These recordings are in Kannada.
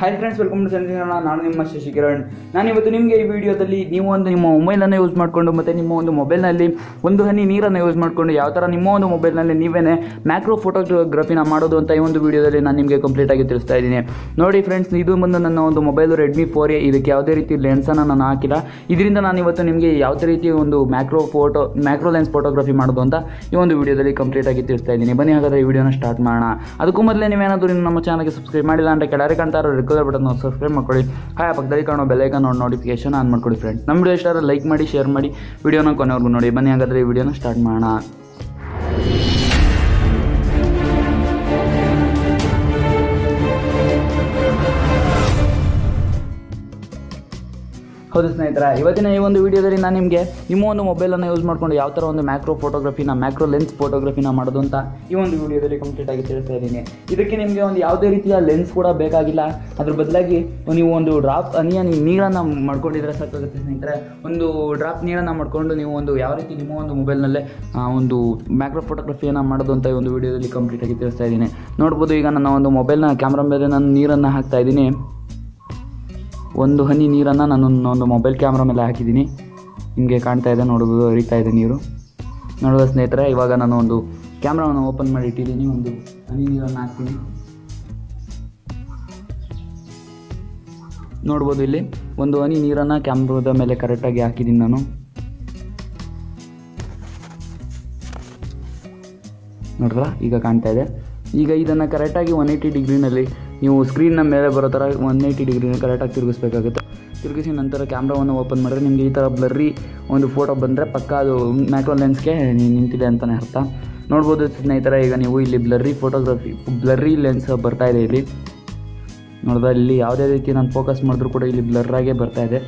hi friends welcome to Sanjeevana ನಾನು ನಿಮ್ಮ ಶಶಿಕಿರಣ್ ನಾನು ಇವತ್ತು ನಿಮಗೆ ಈ ವಿಡಿಯೋದಲ್ಲಿ ನೀವು ಒಂದು ನಿಮ್ಮ ಮೊಬೈಲನ್ನು ಯೂಸ್ ಮಾಡಿಕೊಂಡು ಮತ್ತು ನಿಮ್ಮ ಒಂದು ಮೊಬೈಲ್ನಲ್ಲಿ ಒಂದು ಹನಿ ನೀರನ್ನು ಯೂಸ್ ಮಾಡಿಕೊಂಡು ಯಾವ ಥರ ನಿಮ್ಮ ಒಂದು ಮೊಬೈಲ್ನಲ್ಲಿ ನೀವೇ ಮ್ಯಾಕ್ರೋ ಫೋಟೋಗ್ರಫಿನ ಮಾಡೋದು ಅಂತ ಈ ಒಂದು ವಿಡಿಯೋದಲ್ಲಿ ನಾನು ನಿಮಗೆ ಕಂಪ್ಲೀಟಾಗಿ ತಿಳಿಸ್ತಾ ಇದ್ದೀನಿ ನೋಡಿ ಫ್ರೆಂಡ್ಸ್ ಇದು ಬಂದು ನನ್ನ ಒಂದು ಮೊಬೈಲು ರೆಡ್ಮಿ ಫೋರ್ ಎ ಇದಕ್ಕೆ ಯಾವುದೇ ರೀತಿ ಲೆನ್ಸನ್ನು ನಾನು ಹಾಕಿಲ್ಲ ಇದರಿಂದ ನಾನು ಇವತ್ತು ನಿಮಗೆ ಯಾವುದೇ ರೀತಿ ಒಂದು macro photo macro lens photography ಮಾಡೋದು ಅಂತ ಈ ಒಂದು ವಿಡಿಯೋದಲ್ಲಿ ಕಂಪ್ಲೀಟಾಗಿ ತಿಳಿಸ್ತಾ ಇದ್ದೀನಿ ಬನ್ನಿ ಹಾಗಾದರೆ ಈ ವಿಡಿಯೋನ ಸ್ಟಾರ್ಟ್ ಮಾಡೋಣ ಅದಕ್ಕೂ ಮೊದಲೇ ನೀವೇನಾದರೂ ಇನ್ನು ನಮ್ಮ ಚಾನಲ್ಗೆ ಸಬ್ಸ್ಕ್ರೈಬ್ ಮಾಡಿಲ್ಲ ಅಂದರೆ ಕೆಳಗೆ ಕಾಣ್ತಾ ಇರೋ ರೆಗ್ಯುಲರ್ ಬಟನ್ ಸಬ್ಸ್ಕ್ರೈಬ್ ಮಾಡ್ಕೊಳ್ಳಿ ಹಾಯ್ ಪಕ್ಕದಲ್ಲಿ ಕಾಣೋ ಬೆಲ್ಲೈಕನ್ ನೋಡಿ ನೋಟಿಫಿಕೇಶನ್ ಆನ್ ಮಾಡ್ಕೊಳ್ಳಿ ಫ್ರೆಂಡ್ಸ್ ನಮ್ಮ ವಿಡಿಯೋ ಇಷ್ಟ ಲೈಕ್ ಮಾಡಿ ಶೇರ್ ಮಾಡಿ ವಿಡಿಯೋನ ಕೊನೆವರೆಗೂ ನೋಡಿ ಬನ್ನಿ ಹಾಗಾದರೆ ಈ ವಿಡಿಯೋನ ಸ್ಟಾರ್ಟ್ ಮಾಡೋಣ ಹೌದು ಸ್ನೇಹಿತರ ಇವತ್ತಿನ ಈ ಒಂದು ವಿಡಿಯೋದಲ್ಲಿ ನಾನು ನಿಮಗೆ ನಿಮ್ಮ ಒಂದು ಮೊಬೈಲನ್ನು ಯೂಸ್ ಮಾಡ್ಕೊಂಡು ಯಾವ ಥರ ಒಂದು ಮ್ಯಾಕ್ರೋ ಫೋಟೋಗ್ರಫಿನ ಮ್ಯಾಕ್ರೋ ಲೆನ್ಸ್ ಫೋಟೋಗ್ರಫಿನ ಮಾಡೋದು ಅಂತ ಈ ಒಂದು ವಿಡಿಯೋದಲ್ಲಿ ಕಂಪ್ಲೀಟಾಗಿ ತಿಳಿಸ್ತಾ ಇದ್ದೀನಿ ಇದಕ್ಕೆ ನಿಮಗೆ ಒಂದು ಯಾವುದೇ ರೀತಿಯ ಲೆನ್ಸ್ ಕೂಡ ಬೇಕಾಗಿಲ್ಲ ಅದ್ರ ಬದಲಾಗಿ ನೀವು ಒಂದು ಡ್ರಾಪ್ ಹನಿಯ ನೀರನ್ನು ಮಾಡ್ಕೊಂಡಿದ್ರೆ ಸಾಕಾಗುತ್ತೆ ಸ್ನೇಹಿತರೆ ಒಂದು ಡ್ರಾಪ್ ನೀರನ್ನು ಮಾಡ್ಕೊಂಡು ನೀವು ಒಂದು ಯಾವ ರೀತಿ ನಿಮ್ಮ ಒಂದು ಮೊಬೈಲ್ನಲ್ಲೇ ಆ, ಒಂದು ಮ್ಯಾಕ್ರೋ ಫೋಟೋಗ್ರಫಿಯನ್ನು ಮಾಡೋದು ಅಂತ ಈ ಒಂದು ವಿಡಿಯೋದಲ್ಲಿ ಕಂಪ್ಲೀಟಾಗಿ ತಿಳಿಸ್ತಾ ಇದ್ದೀನಿ ನೋಡ್ಬೋದು ಈಗ ನನ್ನ ಒಂದು ಮೊಬೈಲ್ನ ಕ್ಯಾಮ್ರಾ ಮೇಲೆ ನಾನು ನೀರನ್ನು ಹಾಕ್ತಾ ಇದ್ದೀನಿ ಒಂದು ಹನಿ ನೀರನ್ನು ನಾನು ಒಂದು ಮೊಬೈಲ್ ಕ್ಯಾಮ್ರಾ ಮೇಲೆ ಹಾಕಿದ್ದೀನಿ ನಿಮಗೆ ಕಾಣ್ತಾ ಇದೆ ನೋಡ್ಬೋದು ಹರಿತಾ ಇದೆ ನೀರು ನೋಡುವ ಸ್ನೇಹಿತರೆ ಇವಾಗ ನಾನು ಒಂದು ಕ್ಯಾಮ್ರಾವನ್ನು ಓಪನ್ ಮಾಡಿ ಇಟ್ಟಿದ್ದೀನಿ ಒಂದು ಹನಿ ನೀರನ್ನು ಹಾಕ್ತೀನಿ ನೋಡ್ಬೋದು ಇಲ್ಲಿ ಒಂದು ಹನಿ ನೀರನ್ನು ಕ್ಯಾಮ್ರಾದ ಮೇಲೆ ಕರೆಕ್ಟಾಗಿ ಹಾಕಿದ್ದೀನಿ ನಾನು ನೋಡಿದ್ರ ಈಗ ಕಾಣ್ತಾ ಇದೆ ಈಗ ಇದನ್ನು ಕರೆಕ್ಟಾಗಿ ಒನ್ ಏಯ್ಟಿ ಡಿಗ್ರಿನಲ್ಲಿ ನೀವು ಸ್ಕ್ರೀನ್ನ ಮೇಲೆ ಬರೋ ಥರ ಒನ್ ಏಯ್ಟಿ ಡಿಗ್ರಿನ ಕರೆಕ್ಟಾಗಿ ತಿರುಗಿಸ್ಬೇಕಾಗುತ್ತೆ ತಿರುಗಿಸಿ ನಂತರ ಕ್ಯಾಮ್ರಾವನ್ನು ಓಪನ್ ಮಾಡಿದ್ರೆ ನಿಮಗೆ ಈ ಥರ ಬ್ಲರ್ರಿ ಒಂದು ಫೋಟೋ ಬಂದರೆ ಪಕ್ಕ ಅದು ಮ್ಯಾಕ್ರೋ ಲೆನ್ಸ್ಗೆ ನಿಂತಿದೆ ಅಂತಲೇ ಅರ್ಥ ನೋಡ್ಬೋದು ಸ್ನೇಹಿತರೆ ಈಗ ನೀವು ಇಲ್ಲಿ ಬ್ಲರ್ರಿ ಫೋಟೋಗ್ರಫಿ ಬ್ಲರ್ರಿ ಲೆನ್ಸ್ ಬರ್ತಾ ಇದೆ ಇಲ್ಲಿ ನೋಡಿದ್ರೆ ಇಲ್ಲಿ ಯಾವುದೇ ರೀತಿ ನಾನು ಫೋಕಸ್ ಮಾಡಿದ್ರು ಕೂಡ ಇಲ್ಲಿ ಬ್ಲರ್ರಾಗೇ ಬರ್ತಾ ಇದೆ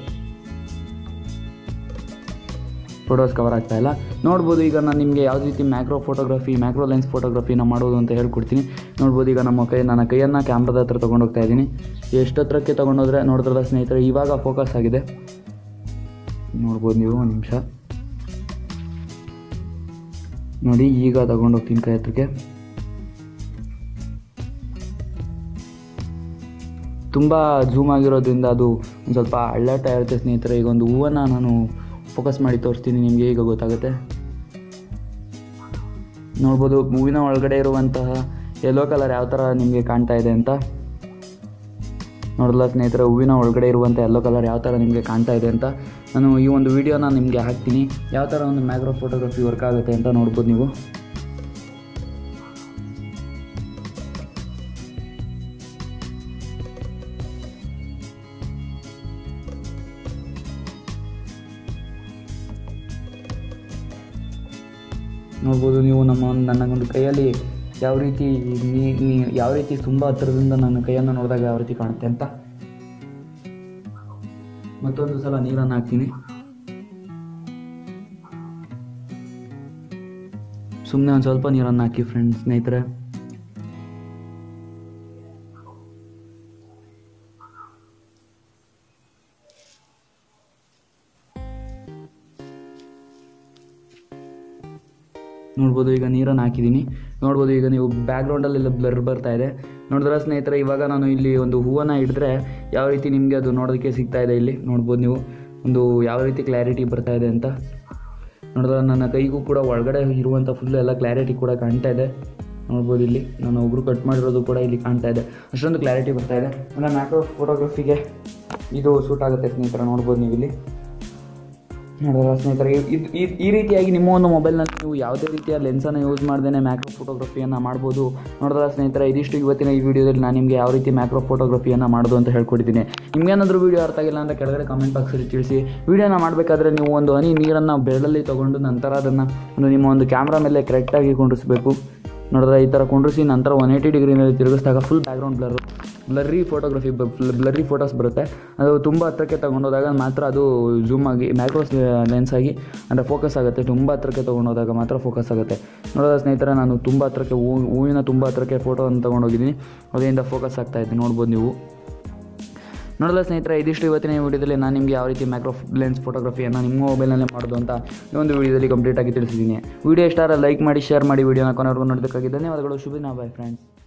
ಫೋಟೋಸ್ ಕವರ್ ಆಗ್ತಾ ಇಲ್ಲ ನೋಡ್ಬೋದು ಈಗ ನಾನು ನಿಮಗೆ ಯಾವ ರೀತಿ ಮ್ಯಾಕ್ರೋ ಫೋಟೋಗ್ರಫಿ ಮ್ಯಾಕ್ರೋ ಲೆನ್ಸ್ ಫೋಟೋಗ್ರಫಿನ ಮಾಡೋದು ಅಂತ ಹೇಳ್ಕೊಡ್ತೀನಿ ನೋಡ್ಬೋದು ಈಗ ನಮ್ಮ ಕೈ ನನ್ನ ಕೈಯನ್ನು ಕ್ಯಾಮ್ರಾದ ಹತ್ರ ತೊಗೊಂಡೋಗ್ತಾ ಇದ್ದೀನಿ ಎಷ್ಟು ಹತ್ರಕ್ಕೆ ತೊಗೊಂಡೋದ್ರೆ ನೋಡಿದ್ರಲ್ಲ ಸ್ನೇಹಿತರೆ ಇವಾಗ ಫೋಕಸ್ ಆಗಿದೆ ನೋಡ್ಬೋದು ನೀವು ಒಂದು ನಿಮಿಷ ನೋಡಿ ಈಗ ತಗೊಂಡೋಗ್ತೀನಿ ಕೈ ಹತ್ರಕ್ಕೆ ತುಂಬ ಝೂಮ್ ಆಗಿರೋದ್ರಿಂದ ಅದು ಒಂದು ಸ್ವಲ್ಪ ಅಳ್ಳಾಟ ಇರುತ್ತೆ ಸ್ನೇಹಿತರೆ ಈಗ ಒಂದು ಹೂವನ್ನು ನಾನು ಫೋಕಸ್ ಮಾಡಿ ತೋರಿಸ್ತೀನಿ ನಿಮಗೆ ಈಗ ಗೊತ್ತಾಗುತ್ತೆ ನೋಡ್ಬೋದು ಹೂವಿನ ಒಳಗಡೆ ಇರುವಂತಹ ಯೆಲ್ಲೋ ಕಲರ್ ಯಾವ ಥರ ನಿಮಗೆ ಕಾಣ್ತಾ ಇದೆ ಅಂತ ನೋಡಲ್ಲ ಸ್ನೇಹಿತರೆ ಹೂವಿನ ಒಳಗಡೆ ಇರುವಂಥ ಯೆಲ್ಲೋ ಕಲರ್ ಯಾವ ಥರ ನಿಮಗೆ ಕಾಣ್ತಾ ಇದೆ ಅಂತ ನಾನು ಈ ಒಂದು ವಿಡಿಯೋನ ನಿಮಗೆ ಹಾಕ್ತೀನಿ ಯಾವ ಥರ ಒಂದು ಮ್ಯಾಗ್ರೋ ಫೋಟೋಗ್ರಫಿ ವರ್ಕ್ ಆಗುತ್ತೆ ಅಂತ ನೋಡ್ಬೋದು ನೀವು ನೋಡ್ಬೋದು ನೀವು ನಮ್ಮ ನನ್ನ ಒಂದು ಕೈಯಲ್ಲಿ ಯಾವ ರೀತಿ ನೀ ನೀ ಯಾವ ರೀತಿ ತುಂಬ ಹತ್ತಿರದಿಂದ ನನ್ನ ಕೈಯನ್ನು ನೋಡಿದಾಗ ಯಾವ ರೀತಿ ಕಾಣುತ್ತೆ ಅಂತ ಮತ್ತೊಂದು ಸಲ ನೀರನ್ನು ಹಾಕ್ತೀನಿ ಸುಮ್ಮನೆ ಒಂದು ಸ್ವಲ್ಪ ನೀರನ್ನು ಹಾಕಿ ಫ್ರೆಂಡ್ಸ್ ಸ್ನೇಹಿತರೆ ನೋಡ್ಬೋದು ಈಗ ನೀರನ್ನು ಹಾಕಿದ್ದೀನಿ ನೋಡ್ಬೋದು ಈಗ ನೀವು ಬ್ಯಾಕ್ಗ್ರೌಂಡಲ್ಲೆಲ್ಲ ಬ್ಲರ್ ಬರ್ತಾ ಇದೆ ನೋಡಿದ್ರೆ ಸ್ನೇಹಿತರೆ ಇವಾಗ ನಾನು ಇಲ್ಲಿ ಒಂದು ಹೂವನ್ನು ಹಿಡಿದ್ರೆ ಯಾವ ರೀತಿ ನಿಮಗೆ ಅದು ನೋಡೋದಕ್ಕೆ ಸಿಗ್ತಾ ಇದೆ ಇಲ್ಲಿ ನೋಡ್ಬೋದು ನೀವು ಒಂದು ಯಾವ ರೀತಿ ಕ್ಲಾರಿಟಿ ಬರ್ತಾ ಇದೆ ಅಂತ ನೋಡಿದ್ರೆ ನನ್ನ ಕೈಗೂ ಕೂಡ ಒಳಗಡೆ ಇರುವಂಥ ಫುಲ್ಲು ಎಲ್ಲ ಕ್ಲಾರಿಟಿ ಕೂಡ ಕಾಣ್ತಾ ಇದೆ ನೋಡ್ಬೋದು ಇಲ್ಲಿ ನಾನು ಒಬ್ಬರು ಕಟ್ ಮಾಡಿರೋದು ಕೂಡ ಇಲ್ಲಿ ಕಾಣ್ತಾ ಇದೆ ಅಷ್ಟೊಂದು ಕ್ಲಾರಿಟಿ ಬರ್ತಾ ಇದೆ ಅಂದರೆ ಮ್ಯಾಕ್ರೋ ಫೋಟೋಗ್ರಫಿಗೆ ಇದು ಸೂಟ್ ಆಗುತ್ತೆ ಸ್ನೇಹಿತರೆ ನೋಡ್ಬೋದು ನೀವು ಇಲ್ಲಿ ನೋಡೋಲ್ಲ ಸ್ನೇಹಿತರೆ ಇದು ಈ- ಈ ರೀತಿಯಾಗಿ ನಿಮ್ಮ ಒಂದು ಮೊಬೈಲ್ನಲ್ಲಿ ನೀವು ಯಾವುದೇ ರೀತಿಯ ಲೆನ್ಸನ್ನು ಯೂಸ್ ಮಾಡ್ದೇ ಮ್ಯಾಕ್ರೋ ಫೋಟೋಗ್ರಫಿಯನ್ನು ಮಾಡ್ಬೋದು ನೋಡಿದ್ರೆ ಸ್ನೇಹಿತರೆ ಇದಿಷ್ಟು ಇವತ್ತಿನ ಈ ವಿಡಿಯೋದಲ್ಲಿ ನಾನು ನಿಮಗೆ ಯಾವ ರೀತಿ ಮ್ಯಾಕ್ರೋ ಫೋಟೋಗ್ರಫಿಯನ್ನು ಮಾಡೋದು ಅಂತ ಹೇಳ್ಕೊಟ್ಟಿದ್ದೀನಿ ನಿಮ್ಗೇನಾದರೂ ವಿಡಿಯೋ ಅರ್ಥ ಆಗಿಲ್ಲ ಅಂದರೆ ಕೆಳಗಡೆ ಕಾಮೆಂಟ್ ಬಾಕ್ಸಲ್ಲಿ ತಿಳಿಸಿ ವಿಡಿಯೋನ ಮಾಡಬೇಕಾದ್ರೆ ನೀವು ಒಂದು ಹನಿ ನೀರನ್ನು ಬೆರಳಲ್ಲಿ ತೊಗೊಂಡು ನಂತರ ಅದನ್ನು ಒಂದು ನಿಮ್ಮ ಒಂದು ಕ್ಯಾಮ್ರಾ ಮೇಲೆ ಕರೆಕ್ಟಾಗಿ ಕುಂಡಿಸ್ಬೇಕು ನೋಡಿದ್ರೆ ಈ ಥರ ಕುಂಡ್ರಿಸಿ ನಂತರ ಒನ್ ಏಯ್ಟಿ ಡಿಗ್ರಿನಲ್ಲಿ ತಿರುಗಿಸಿದಾಗ full background blur blurry photography blurry photos ಬರುತ್ತೆ ಅದು ತುಂಬ ಹತ್ರಕ್ಕೆ ತೊಗೊಂಡೋದಾಗ ಮಾತ್ರ ಅದು ಝೂಮ್ ಆಗಿ ಮ್ಯಾಕ್ರೋಸ್ ಲೆನ್ಸ್ ಆಗಿ ಅಂದರೆ ಫೋಕಸ್ ಆಗುತ್ತೆ ತುಂಬ ಹತ್ರಕ್ಕೆ ತೊಗೊಂಡೋದಾಗ ಮಾತ್ರ ಫೋಕಸ್ ಆಗುತ್ತೆ ನೋಡೋದ ಸ್ನೇಹಿತರೆ ನಾನು ತುಂಬ ಹತ್ರಕ್ಕೆ ಹೂ ಹೂವಿನ ತುಂಬ ಹತ್ರಕ್ಕೆ ಫೋಟೋವನ್ನು ತೊಗೊಂಡೋಗಿದ್ದೀನಿ ಅದರಿಂದ ಫೋಕಸ್ ಆಗ್ತಾ ಇದೆ ನೋಡ್ಬೋದು ನೀವು ನೋಡಲ್ಲ ಸ್ನೇಹಿತರೆ ಇದಿಷ್ಟು ಇವತ್ತಿನ ಈ ವಿಡಿಯೋದಲ್ಲಿ ನಾನು ನಿಮಗೆ ಯಾವ ರೀತಿ ಮ್ಯಾಕ್ರೋ ಲೆನ್ಸ್ ಫೋಟೋಗ್ರಫಿಯನ್ನು ನಿಮ್ಮ ಮೊಬೈಲಲ್ಲೇ ಮಾಡೋದು ಅಂತ ಈ ಒಂದು ವಿಡಿಯೋದಲ್ಲಿ ಕಂಪ್ಲೀಟಾಗಿ ತಿಳಿಸಿದ್ದೀನಿ ವಿಡಿಯೋ ಇಷ್ಟ ಲೈಕ್ ಮಾಡಿ ಶೇರ್ ಮಾಡಿ ವಿಡಿಯೋನ ಕೊನೆವರೆಗೂ ನೋಡೋದಕ್ಕಾಗಿ ಧನ್ಯವಾದಗಳು ಶುಭ ದಿನ ಬಾಯ್ ಫ್ರೆಂಡ್ಸ್